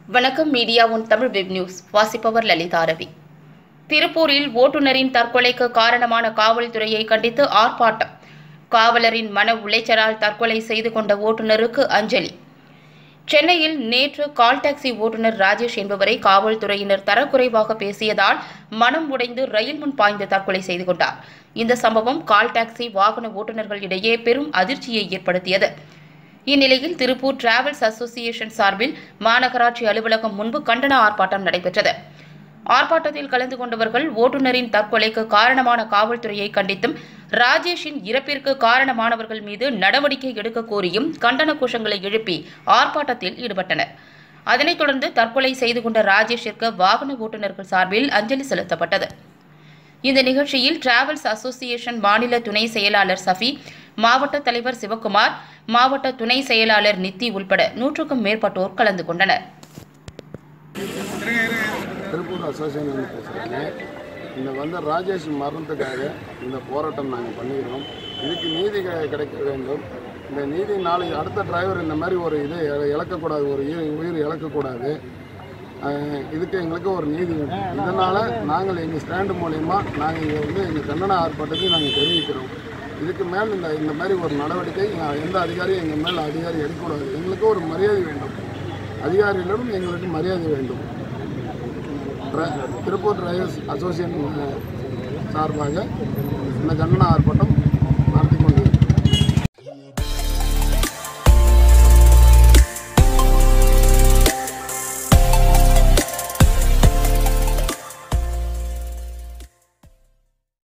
வணக்கம் media one Tamil web news வாசிப்பவர் லலிதா ரவி திருப்பூரில் ஓட்டுநரின் தற்கொலைக்கு காரணமான காவல்துறையை கண்டித்து ஆர்ப்பாட்டம் காவலரின் மன உளைச்சலால் தற்கொலை செய்து கொண்ட ஓட்டுநருக்கு அஞ்சலி சென்னையில் நேற்று கால் டாக்ஸி ஓட்டுநர் ராஜேஷ் என்பவரை காவல்துறையினர் தரக்குறைவாக பேசியதால் மனம் உடைந்து ரயில் முன் பாய்ந்து தற்கொலை செய்து கொண்டார் இந்த சம்பவம் கால் டாக்ஸி வாகன ஓட்டுநர்கள் இடையே பெரும் அதிர்ச்சியை ஏற்படுத்தியது இந்நிலையில் திருப்பூர் டிராவல்ஸ் அசோசியேஷன் சார்பில் மாநகராட்சி அலுவலகம் முன்பு கண்டன ஆர்ப்பாட்டம் நடைபெற்றது ஆர்ப்பாட்டத்தில் கலந்து கொண்டவர்கள் ஓட்டுநரின் தற்கொலைக்கு காரணமான காவல்துறையை கண்டித்தும் ராஜேஷின் இறப்பிற்கு காரணமானவர்கள் மீது நடவடிக்கை எடுக்க கோரியும் கண்டன கோஷங்களை எழுப்பி ஆர்ப்பாட்டத்தில் ஈடுபட்டனர் அதனைத் தொடர்ந்து தற்கொலை செய்து கொண்ட ராஜேஷிற்கு வாகன ஓட்டுநர்கள் சார்பில் அஞ்சலி செலுத்தப்பட்டது இந்த நிகழ்ச்சியில் டிராவல்ஸ் அசோசியேஷன் மாநில துணை செயலாளர் சஃபி மாவட்ட தலைவர் சிவக்குமார் மாவட்ட துணை செயலாளர் நித்தி உள்பட நூற்றுக்கும் மேற்பட்டோர் கலந்து கொண்டனர் திருப்பூர் அசோசியேஷன் பேசுகிறேங்க இந்த வந்த ராஜேஷ் மரணத்துக்காக இந்த போராட்டம் நாங்கள் பண்ணிக்கிறோம் இதுக்கு நீதி கிடை- கிடைக்க வேண்டும் இந்த நீதி நாளைக்கு அடுத்த டிரைவர் இந்த மாதிரி ஒரு இதை இழ- இழக்கக்கூடாது ஒரு உயிர் உயிர் இழக்கக்கூடாது அஹ் இதுக்கு எங்களுக்கு ஒரு நீதி வேணும் இதனால் நாங்கள் எங்கள் ஸ்டாண்டு மூலயமா நாங்கள் இங்கே வந்து எங்கள் கண்டன ஆர்ப்பாட்டத்தை நாங்கள் தெரிவிக்கிறோம் இதுக்கு மேல் இந்த இந்த மாதிரி ஒரு நடவடிக்கை அஹ், எந்த அதிகாரியும் எங்கள் மேல் அதிகாரி எடுக்கக்கூடாது எங்களுக்கு ஒரு மரியாதை வேண்டும் அதிகாரிகளிடம் எங்களுக்கு மரியாதை வேண்டும் டிர- திருப்பூர் டிரைவர்ஸ் அசோசியேஷன் சார்பாக இந்த கண்டன ஆர்ப்பாட்டம்